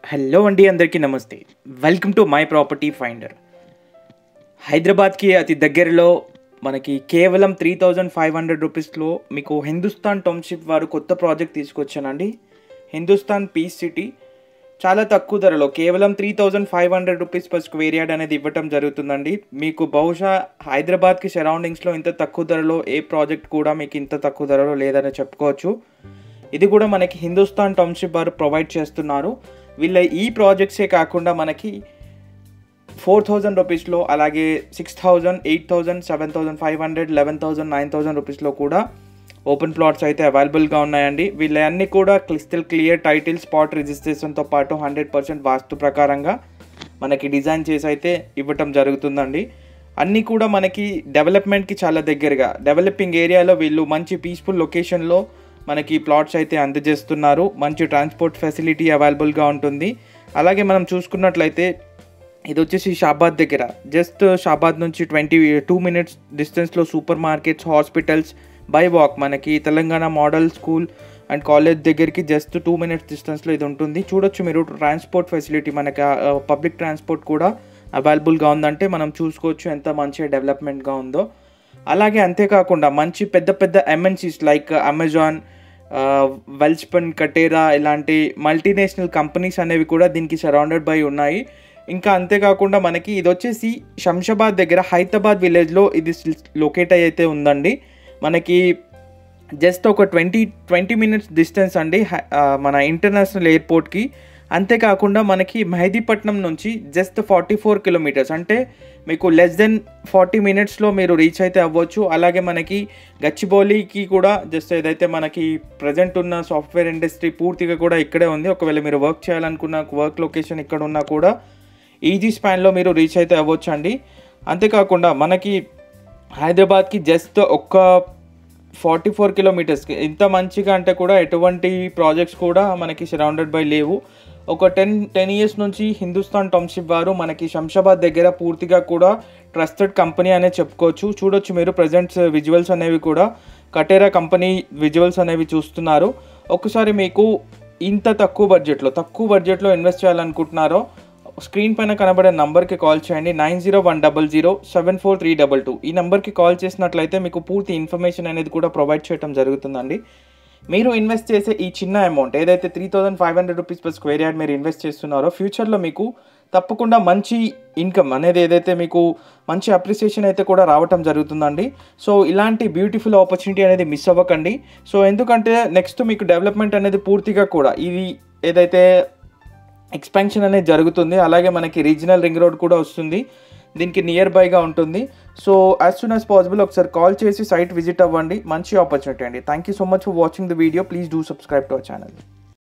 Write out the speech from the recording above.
hello అండి అందరికీ నమస్తే welcome to my property finder హైదరాబాద్కి అతి దగ్గరలో మనకి కేవలం త్రీ థౌజండ్ ఫైవ్ హండ్రెడ్ రూపీస్లో మీకు హిందుస్థాన్ టౌన్షిప్ వారు కొత్త ప్రాజెక్ట్ తీసుకొచ్చానండి హిందుస్థాన్ పీస్ సిటీ చాలా తక్కువ ధరలో కేవలం three thousand five hundred rupees per square yard అనేది ఇవ్వటం జరుగుతుందండి మీకు బహుశా హైదరాబాద్కి సరౌండింగ్స్లో ఇంత తక్కువ ధరలో ఏ ప్రాజెక్ట్ కూడా మీకు ఇంత తక్కువ ధరలో లేదని చెప్పుకోవచ్చు ఇది కూడా మనకి హిందుస్థాన్ టౌన్షిప్ వారు ప్రొవైడ్ చేస్తున్నారు వీళ్ళ ఈ ప్రాజెక్ట్సే కాకుండా మనకి ఫోర్ థౌజండ్ రూపీస్లో అలాగే six thousand eight thousand seven thousand five hundred eleven thousand nine thousand రూపీస్లో కూడా ఓపెన్ ప్లాట్స్ అయితే అవైలబుల్గా ఉన్నాయండి వీళ్ళన్నీ కూడా క్లిస్టల్ క్లియర్ టైటిల్ స్పాట్ రిజిస్ట్రేషన్తో పాటు హండ్రెడ్ పర్సెంట్ వాస్తు ప్రకారంగా మనకి డిజైన్ చేసి అయితే ఇవ్వటం జరుగుతుందండి అన్నీ కూడా మనకి డెవలప్మెంట్కి చాలా దగ్గరగా డెవలపింగ్ ఏరియాలో వీళ్ళు మంచి పీస్ఫుల్ లొకేషన్లో మనకి ప్లాట్స్ అయితే అందజేస్తున్నారు మంచి ట్రాన్స్పోర్ట్ ఫెసిలిటీ అవైలబుల్గా ఉంటుంది అలాగే మనం చూసుకున్నట్లయితే ఇది వచ్చేసి షాబాద్ దగ్గర జస్ట్ షాబాద్ నుంచి ట్వంటీ టూ మినిట్స్ డిస్టెన్స్లో super markets hospitals by walk మనకి Telangana model school and college దగ్గరికి జస్ట్ టూ మినిట్స్ డిస్టెన్స్లో ఇది ఉంటుంది చూడొచ్చు మీరు ట్రాన్స్పోర్ట్ ఫెసిలిటీ మనకి పబ్లిక్ ట్రాన్స్పోర్ట్ కూడా అవైలబుల్గా ఉందంటే మనం చూసుకోవచ్చు ఎంత మంచిగా డెవలప్మెంట్గా ఉందో అలాగే అంతేకాకుండా మంచి పెద్ద పెద్ద ఎంఎన్సీస్ లైక్ అమెజాన్ వెల్స్పన్ కటేరా ఇలాంటి మల్టీనేషనల్ కంపెనీస్ అనేవి కూడా దీనికి సరౌండెడ్ బై ఉన్నాయి ఇంకా అంతేకాకుండా మనకి ఇది వచ్చేసి శంషాబాద్ దగ్గర హైదరాబాద్ విలేజ్లో ఇది లొకేట్ అయితే ఉందండి మనకి జస్ట్ ఒక ట్వంటీ ట్వంటీ మినిట్స్ డిస్టెన్స్ అండి మన ఇంటర్నేషనల్ ఎయిర్పోర్ట్కి అంతేకాకుండా మనకి మెహదీపట్నం నుంచి జస్ట్ ఫార్టీ ఫోర్ కిలోమీటర్స్ అంటే మీకు లెస్ దెన్ ఫార్టీ మినిట్స్లో మీరు రీచ్ అయితే అవ్వచ్చు అలాగే మనకి గచ్చిబౌలికి కూడా జస్ట్ ఏదైతే మనకి ప్రజెంట్ ఉన్న సాఫ్ట్వేర్ ఇండస్ట్రీ పూర్తిగా కూడా ఇక్కడే ఉంది ఒకవేళ మీరు వర్క్ చేయాలనుకున్న వర్క్ లొకేషన్ ఇక్కడ ఉన్నా కూడా ఈజీ స్పాన్లో మీరు రీచ్ అయితే అవ్వచ్చు అండి అంతేకాకుండా మనకి హైదరాబాద్కి జస్ట్ ఒక్క ఫార్టీ ఫోర్ కిలోమీటర్స్కి ఇంత మంచిగా అంటే కూడా ఎటువంటి ప్రాజెక్ట్స్ కూడా మనకి సరౌండెడ్ బై లేవు ఒక టెన్ టెన్ ఇయర్స్ నుంచి హిందుస్థాన్ టౌన్షిప్ వారు మనకి శంషాబాద్ దగ్గర పూర్తిగా కూడా ట్రస్టెడ్ కంపెనీ అనే చెప్పుకోవచ్చు చూడొచ్చు మీరు ప్రజెంట్స్ విజువల్స్ అనేవి కూడా కటేరా కంపెనీ విజువల్స్ అనేవి చూస్తున్నారు ఒకసారి మీకు ఇంత తక్కువ బడ్జెట్లో తక్కువ బడ్జెట్లో ఇన్వెస్ట్ చేయాలనుకుంటున్నారో స్క్రీన్ పైన కనబడే నంబర్కి కాల్ చేయండి nine zero one double zero seven four three double two ఈ నెంబర్కి కాల్ చేసినట్లయితే మీకు పూర్తి ఇన్ఫర్మేషన్ అనేది కూడా ప్రొవైడ్ చేయడం జరుగుతుందండి మీరు ఇన్వెస్ట్ చేసే ఈ చిన్న అమౌంట్ ఏదైతే three thousand five hundred rupees per square yard మీరు ఇన్వెస్ట్ చేస్తున్నారో ఫ్యూచర్లో మీకు తప్పకుండా మంచి ఇన్కమ్ అనేది ఏదైతే మీకు మంచి అప్రిసియేషన్ అయితే కూడా రావటం జరుగుతుందండి సో ఇలాంటి బ్యూటిఫుల్ ఆపర్చునిటీ అనేది మిస్ అవ్వకండి సో ఎందుకంటే నెక్స్ట్ మీకు డెవలప్మెంట్ అనేది పూర్తిగా కూడా ఇది ఏదైతే ఎక్స్పాన్షన్ అనేది జరుగుతుంది అలాగే మనకి రీజనల్ రింగ్ రోడ్ కూడా వస్తుంది దీనికి నియర్ బైగా ఉంటుంది so as soon as possible ఒకసారి కాల్ చేసి సైట్ విజిట్ అవ్వండి మంచి ఆపర్చునిటీ అండి thank you so much for watching the video please do subscribe to our channel